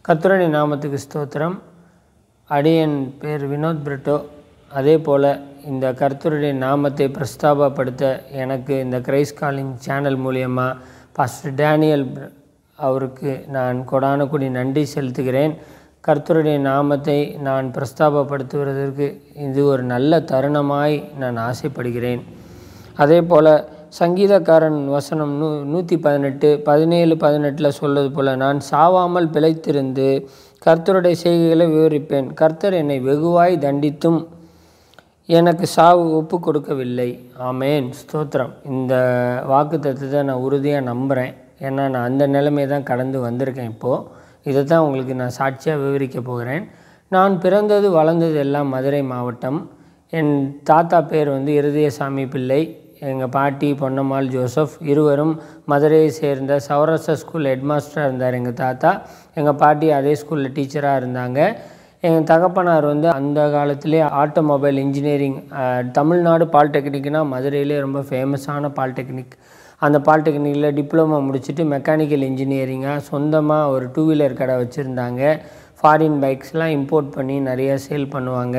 கர்த்தருடைய நாமத்துக்கு ஸ்தோத்திரம் அடியன் பேர் வினோத் பிரிட்டோ அதே போல் இந்த கர்த்தருடைய நாமத்தை பிரஸ்தாபப்படுத்த எனக்கு இந்த கிரைஸ் காலிங் சேனல் மூலியமாக பாஸ்டர் டேனியல் பிர- அவருக்கு நான் கொடான கொடி நன்றி செலுத்துகிறேன் கர்த்தருடைய நாமத்தை நான் பிரஸ்தாபப்படுத்துவதற்கு இது ஒரு நல்ல தருணமாய் நான் ஆசைப்படுகிறேன் அதே போல் சங்கீதக்காரன் வசனம் நூ நூற்றி பதினெட்டு பதினேழு பதினெட்டில் சொல்வது போல் நான் சாவாமல் பிழைத்திருந்து கர்த்தருடைய செய்கைகளை விவரிப்பேன் கர்த்தர் என்னை வெகுவாய் தண்டித்தும் எனக்கு சாவு ஒப்பு கொடுக்கவில்லை ஆமேன் ஸ்தோத்திரம் இந்த வாக்கு தத்துவத்தை நான் உறுதியாக நம்புகிறேன் ஏன்னா நான் அந்த நிலைமை தான் கடந்து வந்திருக்கேன் இப்போது இதை தான் உங்களுக்கு நான் சாட்சியாக விவரிக்க போகிறேன் நான் பிறந்தது வளர்ந்தது எல்லாம் மதுரை மாவட்டம் என் தாத்தா பேர் வந்து இருதயசாமி பிள்ளை எங்கள் பாட்டி பொன்னம்மாள் ஜோசப் இருவரும் மதுரையை சேர்ந்த சௌராஷ்டிரா ஸ்கூல் ஹெட்மாஸ்டராக இருந்தார் எங்கள் தாத்தா எங்கள் பாட்டி அதே ஸ்கூலில் டீச்சராக இருந்தாங்க எங்கள் தகப்பனார் வந்து அந்த காலத்திலே ஆட்டோமொபைல் இன்ஜினியரிங் அஹ், தமிழ்நாடு பாலிடெக்னிக்னால் மதுரையிலே ரொம்ப ஃபேமஸான பாலிடெக்னிக் அந்த பாலிடெக்னிக்கில் டிப்ளமோ முடிச்சுட்டு மெக்கானிக்கல் இன்ஜினியரிங்காக சொந்தமாக ஒரு டூ வீலர் கடை வச்சுருந்தாங்க ஃபாரின் பைக்ஸ்லாம் இம்போர்ட் பண்ணி நிறைய சேல் பண்ணுவாங்க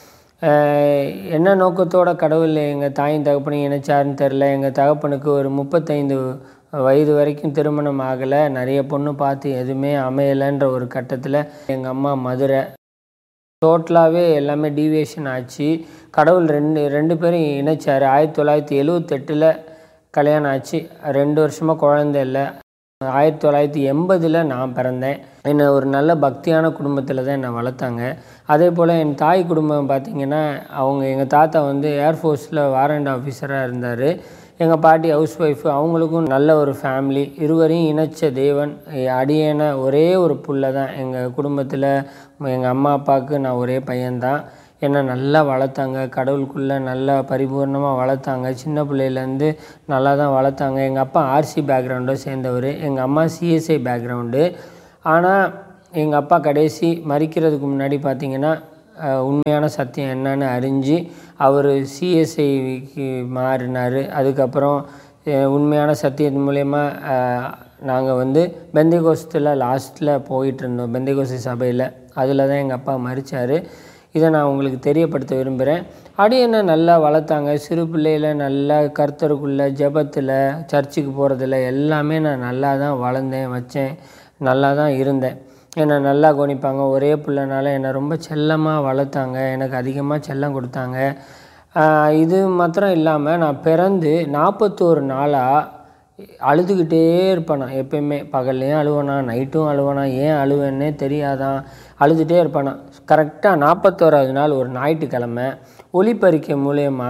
அஹ், என்ன நோக்கத்தோட கடவுள் எங்கள் தாயின் தகப்பனையும் இணைச்சாருன்னு தெரில எங்கள் தகப்பனுக்கு ஒரு முப்பத்தைந்து வயது வரைக்கும் திருமணம் ஆகலை நிறைய பொண்ணு பார்த்து எதுவுமே அமையலைன்ற ஒரு கட்டத்தில் எங்கள் அம்மா மதுரை டோட்டலாகவே எல்லாமே டீவியேஷன் ஆச்சு கடவுள் ரெண்டு ரெண்டு பேரும் இணைச்சார் ஆயிரத்தி தொள்ளாயிரத்தி எழுவத்தெட்டில் கல்யாணம் ஆச்சு ரெண்டு வருஷமாக குழந்தை இல்லை ஆயிரத்தி தொள்ளாயிரத்தி எண்பதில் நான் பிறந்தேன் என்னை ஒரு நல்ல பக்தியான குடும்பத்தில் தான் என்னை வளர்த்தாங்க அதே போல் என் தாய் குடும்பம் பார்த்திங்கன்னா அவங்க எங்கள் தாத்தா வந்து ஏர்ஃபோர்ஸில் வாரண்ட் ஆஃபீஸராக இருந்தார் எங்கள் பாட்டி ஹவுஸ் ஒய்ஃபு அவங்களுக்கும் நல்ல ஒரு ஃபேமிலி இருவரையும் இணைச்ச தேவன் அடியேன ஒரே ஒரு புள்ள தான் எங்கள் குடும்பத்தில் எங்கள் அம்மா அப்பாவுக்கு நான் ஒரே பையன்தான் என்னை நல்லா வளர்த்தாங்க கடவுளுக்குள்ளே நல்லா பரிபூர்ணமாக வளர்த்தாங்க சின்ன பிள்ளையிலேருந்து நல்லா தான் வளர்த்தாங்க எங்கள் அப்பா ஆர்சி பேக்ரவுண்டை சேர்ந்தவர் எங்கள் அம்மா சிஎஸ்ஐ பேக்ரவுண்டு ஆனால் எங்கள் அப்பா கடைசி மறிக்கிறதுக்கு முன்னாடி பார்த்தீங்கன்னா அஹ், உண்மையான சத்தியம் என்னன்னு அறிஞ்சு அவர் சிஎஸ்ஐக்கு மாறினார் அதுக்கப்புறம் அஹ், உண்மையான சத்தியத்தின் மூலயமா நாங்கள் வந்து பெந்தைகோஸ்தில் லாஸ்ட்டில் போயிட்டு இருந்தோம் பெந்தைகோஸ்தி சபையில் அதில் தான் எங்கள் அப்பா மறிச்சார் இதை நான் உங்களுக்கு தெரியப்படுத்த விரும்புகிறேன் அடி என்ன நல்லா வளர்த்தாங்க சிறு பிள்ளையில நல்லா கர்த்தருக்குள்ள ஜெபத்தில் சர்ச்சுக்கு போகிறதுல எல்லாமே நான் நல்லா தான் வளர்ந்தேன் வச்சேன் நல்லா தான் இருந்தேன் என்னை நல்லா கவனிப்பாங்க ஒரே பிள்ளைனால என்னை ரொம்ப செல்லமாக வளர்த்தாங்க எனக்கு அதிகமாக செல்லம் கொடுத்தாங்க ஆஹ் இது மாத்திரம் இல்லாமல் நான் பிறந்து நாற்பத்தோரு நாளாக அழுதுகிட்டே இருப்பேன் நான் எப்பயுமே பகல்லையும் அழுவேனா நைட்டும் அழுவேனா ஏன் அழுவேன்னே தெரியாதான் அழுதுகிட்டே இருப்பேன் நான் கரெக்டாக நாற்பத்தோராவது நாள் ஒரு ஞாயிற்றுக்கிழமை ஒளிப்பறிக்கை மூலயமா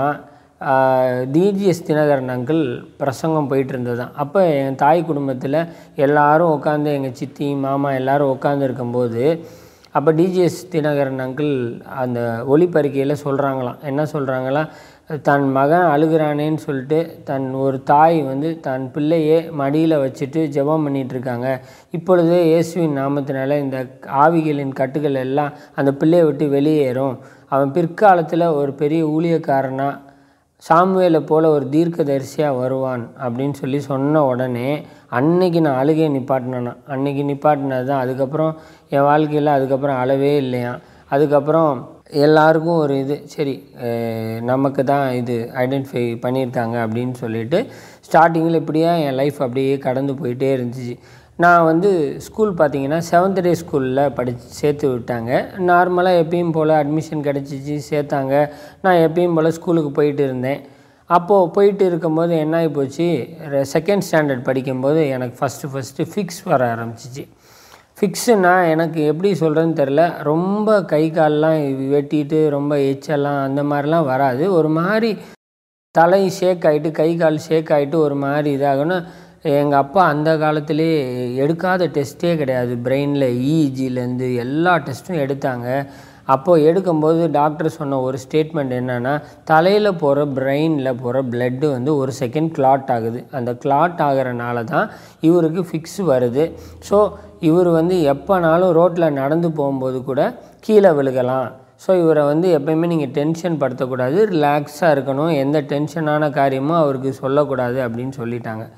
டிஜிஎஸ் தினகரன் அங்கிள் பிரசங்கம் போயிட்டு இருந்ததுதான் அப்போ என் தாய் குடும்பத்தில் எல்லாரும் உட்காந்து எங்கள் சித்தி மாமா எல்லாரும் உட்காந்து இருக்கும்போது அப்போ டிஜிஎஸ் தினகரன் அங்கிள் அந்த ஒளிப்பறிக்கையில் சொல்கிறாங்களாம் என்ன சொல்கிறாங்களா தன் மகன் அழுகிறானேன்னு சொல்லிட்டு தன் ஒரு தாய் வந்து தன் பிள்ளையே மடியில் வச்சுட்டு ஜெபம் பண்ணிட்டு இருக்காங்க இப்பொழுது இயேசுவின் நாமத்தினால இந்த ஆவிகளின் கட்டுகள் எல்லாம் அந்த பிள்ளையை விட்டு வெளியேறும் அவன் பிற்காலத்தில் ஒரு பெரிய ஊழியக்காரனா சாமுவேலை போல ஒரு தீர்க்கதரிசியாக வருவான் அப்படின்னு சொல்லி சொன்ன உடனே அன்னைக்கு நான் அழுகையை நிப்பாட்டினேன் அன்னைக்கு நிப்பாட்டினது தான் அதுக்கப்புறம் என் வாழ்க்கையில் அதுக்கப்புறம் அழவே இல்லையா அதுக்கப்புறம் எல்லாருக்கும் ஒரு இது சரி அஹ், நமக்கு தான் இது ஐடென்டிஃபை பண்ணியிருக்காங்க அப்படின்னு சொல்லிட்டு ஸ்டார்டிங்கில் இப்படியே என் லைஃப் அப்படியே கடந்து போயிட்டே இருந்துச்சு நான் வந்து ஸ்கூல் பார்த்தீங்கன்னா செவன்த் டே ஸ்கூலில் படிச்சு சேர்த்து விட்டாங்க நார்மலாக எப்பயும் போல் அட்மிஷன் கிடச்சிச்சு சேர்த்தாங்க நான் எப்பயும் போல் ஸ்கூலுக்கு போயிட்டு இருந்தேன் அப்போது போயிட்டு இருக்கும்போது என்ன ஆகி போச்சு செகண்ட் ஸ்டாண்டர்ட் படிக்கும்போது எனக்கு ஃபஸ்ட்டு ஃபஸ்ட்டு ஃபிக்ஸ் வர ஆரம்பிச்சிச்சு ஃபிக்ஸுனா எனக்கு எப்படி சொல்கிறேன்னு தெரில ரொம்ப கை கால்லாம் வெட்டிட்டு ரொம்ப எச்செல்லாம் அந்த மாதிரிலாம் வராது ஒரு மாதிரி தலை ஷேக் ஆகிட்டு கை கால் ஷேக் ஆகிட்டு ஒரு மாதிரி இதாகணும் எங்கள் அப்பா அந்த காலத்திலே எடுக்காத டெஸ்ட்டே கிடையாது பிரெயினில் இஇஜிலேருந்து எல்லா டெஸ்ட்டும் எடுத்தாங்க அப்போது எடுக்கும்போது டாக்டர் சொன்ன ஒரு ஸ்டேட்மெண்ட் என்னென்னா தலையில் போகிற பிரெயினில் போகிற பிளட்டு வந்து ஒரு செகண்ட் கிளாட் ஆகுது அந்த கிளாட் ஆகிறனால தான் இவருக்கு ஃபிக்ஸ் வருது ஸோ இவர் வந்து எப்போனாலும் ரோட்டில் நடந்து போகும்போது கூட கீழே விழுகலாம் ஸோ இவரை வந்து எப்பயுமே நீங்கள் டென்ஷன் படுத்தக்கூடாது ரிலாக்ஸாக இருக்கணும் எந்த டென்ஷனான காரியமும் அவருக்கு சொல்லக்கூடாது அப்படின்னு சொல்லிட்டாங்க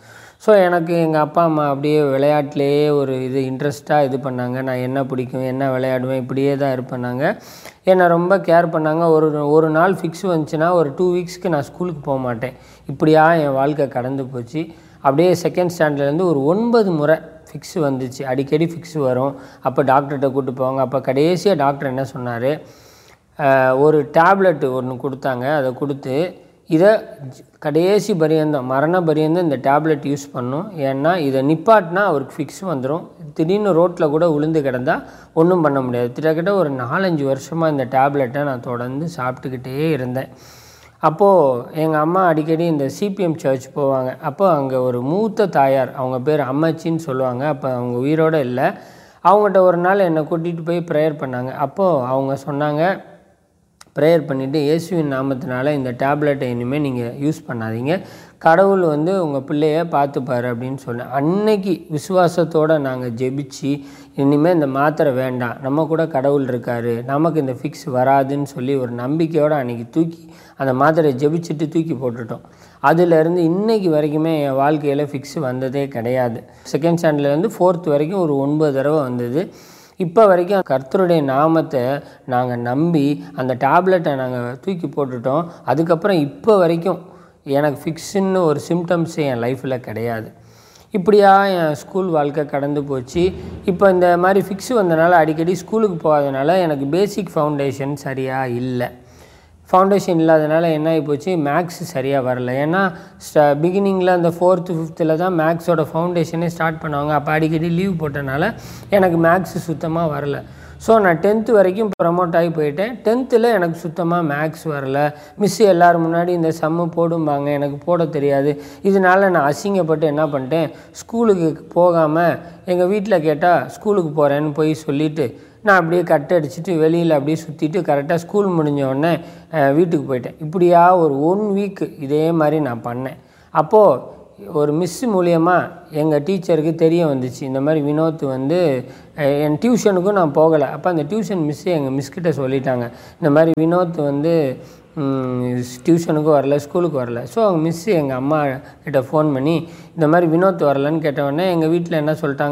ஸோ எனக்கு எங்கள் அப்பா அம்மா அப்படியே விளையாட்டுலேயே ஒரு இது இன்ட்ரெஸ்ட்டாக இது பண்ணாங்க நான் என்ன பிடிக்கும் என்ன விளையாடுவேன் இப்படியே தான் இருப்பேன் நாங்கள் என்னை ரொம்ப கேர் பண்ணாங்க ஒரு ஒரு நாள் ஃபிக்ஸ் வந்துச்சுன்னா ஒரு டூ வீக்ஸ்க்கு நான் ஸ்கூலுக்கு போக மாட்டேன் இப்படியா என் வாழ்க்கை கடந்து போச்சு அப்படியே செகண்ட் ஸ்டாண்டர்ட்லேருந்து ஒரு ஒன்பது முறை ஃபிக்ஸ் வந்துச்சு அடிக்கடி ஃபிக்ஸ் வரும் அப்போ டாக்டர்கிட்ட கூப்பிட்டு போவாங்க அப்போ கடைசியாக டாக்டர் என்ன சொன்னார் ஒரு டேப்லெட் ஒன்று கொடுத்தாங்க அதை கொடுத்து இதை கடைசி பரியந்தம் மரண பரியந்தம் இந்த டேப்லெட் யூஸ் பண்ணும் ஏன்னா இதை நிப்பாட்டினா அவருக்கு ஃபிக்ஸ் வந்துடும் திடீர்னு ரோட்டில் கூட உளுந்து கிடந்தா ஒன்றும் பண்ண முடியாது கிட்டத்தட்ட ஒரு நாலஞ்சு வருஷமாக இந்த டேப்லெட்டை நான் தொடர்ந்து சாப்பிட்டுக்கிட்டே இருந்தேன் அப்போது எங்கள் அம்மா அடிக்கடி இந்த சிபிஎம் சர்ச் போவாங்க அப்போ அங்கே ஒரு மூத்த தாயார் அவங்க பேர் அம்மாச்சின்னு சொல்லுவாங்க அப்போ அவங்க உயிரோடு இல்லை அவங்ககிட்ட ஒரு நாள் என்னை கூட்டிகிட்டு போய் ப்ரேயர் பண்ணாங்க அப்போது அவங்க சொன்னாங்க ப்ரேயர் பண்ணிவிட்டு இயேசுவின் நாமத்தினால இந்த டேப்லெட்டை இனிமேல் நீங்கள் யூஸ் பண்ணாதீங்க கடவுள் வந்து உங்கள் பிள்ளைய பார்த்துப்பாரு அப்படின்னு சொன்னேன் அன்னைக்கு விசுவாசத்தோடு நாங்கள் ஜெபிச்சு இனிமேல் இந்த மாத்திரை வேண்டாம் நம்ம கூட கடவுள் இருக்கார் நமக்கு இந்த ஃபிக்ஸ் வராதுன்னு சொல்லி ஒரு நம்பிக்கையோடு அன்றைக்கி தூக்கி அந்த மாத்திரையை ஜெபிச்சுட்டு தூக்கி போட்டுட்டோம் அதிலேருந்து இன்னைக்கு வரைக்குமே என் வாழ்க்கையில் ஃபிக்ஸ் வந்ததே கிடையாது செகண்ட் ஸ்டாண்டர்ட்லேருந்து ஃபோர்த் வரைக்கும் ஒரு ஒன்பது தடவை வந்தது இப்போ வரைக்கும் கர்த்தருடைய நாமத்தை நாங்கள் நம்பி அந்த டேப்லெட்டை நாங்கள் தூக்கி போட்டுட்டோம் அதுக்கப்புறம் இப்போ வரைக்கும் எனக்கு ஃபிக்ஸுன்னு ஒரு சிம்டம்ஸ் என் லைஃப்பில் கிடையாது இப்படியா என் ஸ்கூல் வாழ்க்கை கடந்து போச்சு இப்போ இந்த மாதிரி ஃபிக்ஸ் வந்தனால அடிக்கடி ஸ்கூலுக்கு போகாதனால எனக்கு பேசிக் ஃபவுண்டேஷன் சரியாக இல்லை ஃபவுண்டேஷன் இல்லாதனால என்ன ஆகி போச்சு மேக்ஸ் சரியாக வரல ஏன்னா ஸ்ட பிகினிங்கில் அந்த ஃபோர்த்து ஃபிஃப்த்தில் தான் மேக்ஸோட ஃபவுண்டேஷனே ஸ்டார்ட் பண்ணுவாங்க அப்போ அடிக்கடி லீவ் போட்டனால எனக்கு மேக்ஸ் சுத்தமாக வரல ஸோ நான் டென்த்து வரைக்கும் ப்ரமோட் ஆகி போயிட்டேன் டென்த்தில் எனக்கு சுத்தமாக மேக்ஸ் வரல மிஸ் எல்லோரும் முன்னாடி இந்த சம்மு போடும்பாங்க எனக்கு போட தெரியாது இதனால நான் அசிங்கப்பட்டு என்ன பண்ணிட்டேன் ஸ்கூலுக்கு போகாமல் எங்கள் வீட்டில் கேட்டால் ஸ்கூலுக்கு போகிறேன்னு போய் சொல்லிவிட்டு நான் அப்படியே கட் அடிச்சுட்டு வெளியில் அப்படியே சுற்றிட்டு கரெக்டாக ஸ்கூல் முடிஞ்ச உடனே அஹ், வீட்டுக்கு போயிட்டேன் இப்படியா ஒரு ஒன் வீக்கு இதே மாதிரி நான் பண்ணேன் அப்போது ஒரு மிஸ் மூலியமாக எங்கள் டீச்சருக்கு தெரிய வந்துச்சு இந்த மாதிரி வினோத் வந்து அஹ், என் டியூஷனுக்கும் நான் போகலை அப்போ அந்த டியூஷன் மிஸ்ஸு எங்கள் மிஸ்கிட்ட சொல்லிட்டாங்க இந்த மாதிரி வினோத் வந்து டியூஷனுக்கும் வரல ஸ்கூலுக்கு வரல ஸோ அவங்க மிஸ்ஸு எங்கள் அம்மா கிட்ட ஃபோன் பண்ணி இந்த மாதிரி வினோத் வரலன்னு கேட்ட உடனே எங்கள் வீட்டில் என்ன சொல்லிட்டாங்க